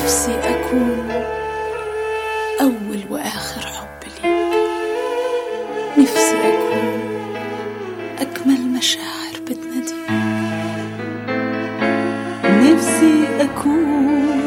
نفسي أكون أول وآخر حب ليك نفسي أكون أجمل مشاعر بتناديك نفسي أكون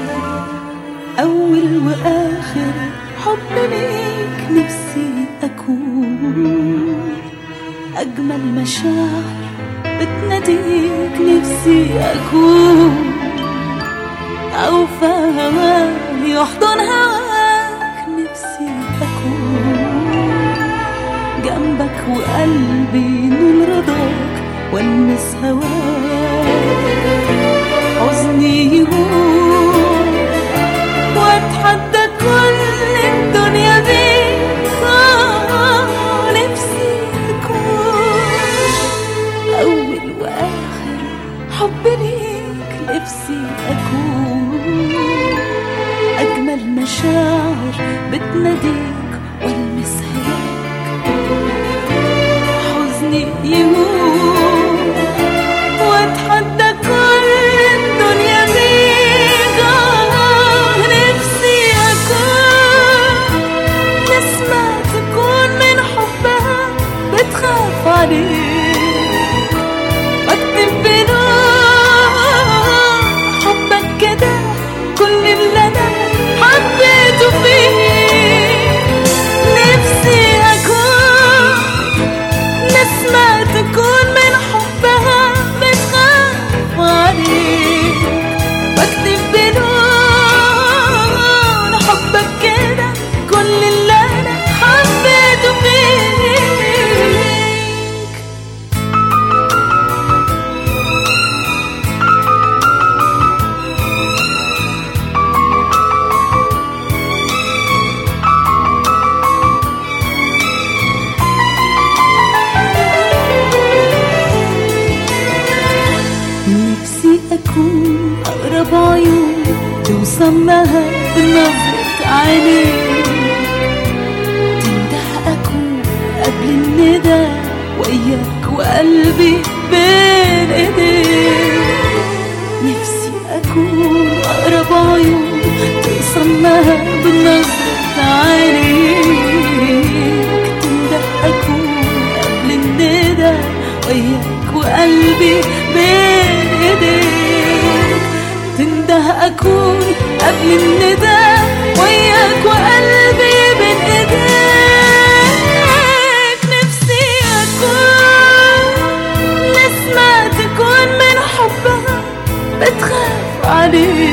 أول وآخر حب ليك نفسي أكون أجمل مشاعر بتناديك نفسي أكون أوفى هواك يحضن هواك نفسي أكون جنبك وقلبي نور رضاك والمس هواك حزني يهون واتحدى كل الدنيا بيك آه، نفسي أكون أول وآخر حب ليك نفسي أكون أجمل مشاعر بتناديك والمس هواك حزني يهون واتحدى كل الدنيا بيك آه، نفسي أكون نسمة تكون من حبها بتخاف عليك واكتب بنور حبك كده كل اللي انا حبيته فيك نفسي اكون نسمة تكون من حبها بتخاف عليك واكتب بنور حبك كده كل اللي انا حبيته فيك نفسي أكون أقرب عيون توصل لها بنظرة عينيك تنده أكون قبل الندى وياك وقلبي بين إيديك نفسي أكون أقرب عيون توصل لها بنظرة عينيك تنده أكون قبل الندى وياك وقلبي بين ايديك تنده اكون قبل الندى وياك وقلبي بين ايديك نفسي اكون نسمة تكون من حبها بتخاف عليك